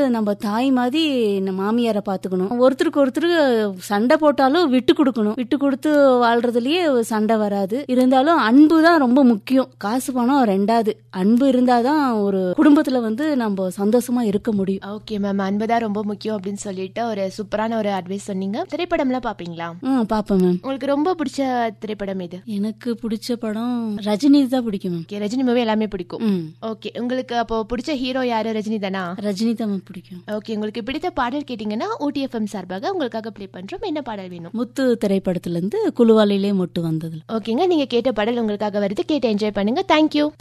நம்ம தாய் மாதிரி நம்ம மாமியாரை பாத்துக்கணும் ஒருத்தருக்கு ஒருத்தர் சண்டை போட்டாலும் விட்டு கொடுக்கணும் விட்டு கொடுத்து வாழ்றதுலயே சண்டை வராது இருந்தாலும் அன்பு தான் ரொம்ப முக்கியம் காசு பணம் ரெண்டாவது அன்பு இருந்தாதான் ஒரு குடும்பத்துல வந்து நம்ம சந்தோஷமா இருக்க முடியும் ஓகே மேம் அன்பு தான் ரொம்ப முக்கியம் அப்படின்னு சொல்லிட்டு ஒரு சூப்பரான ஒரு அட்வைஸ் சொன்னீங்க திரைப்படம்லாம் பாப்பீங்களா ம் பாப்பேன் மேம் உங்களுக்கு ரொம்ப பிடிச்ச திரைப்படம் எது எனக்கு பிடிச்ச படம் ரஜினி தான் பிடிக்கும் மேம் ஓகே ரஜினி மூவி எல்லாமே பிடிக்கும் ம் ஓகே உங்களுக்கு அப்போ பிடிச்ச ஹீரோ யாரு ரஜினி தானா ரஜினி தான் மேம் பிடிக்கும் ஓகே உங்களுக்கு பிடித்த பாடல் கேட்டீங்கன்னா ஓடிஎஃப்எம் சார்பாக உங்களுக்காக ப்ளே பண்றோம் என்ன பாடல் வேணும் முத்து திரைப்படத்துல இருந்து குழுவாலிலே மொட்டு வந்தது ஓகேங்க நீங்க கேட்ட பாடல் உங்களுக்காக வருது கேட்டு என்ஜாய் பண்ணுங்க தேங்க்யூ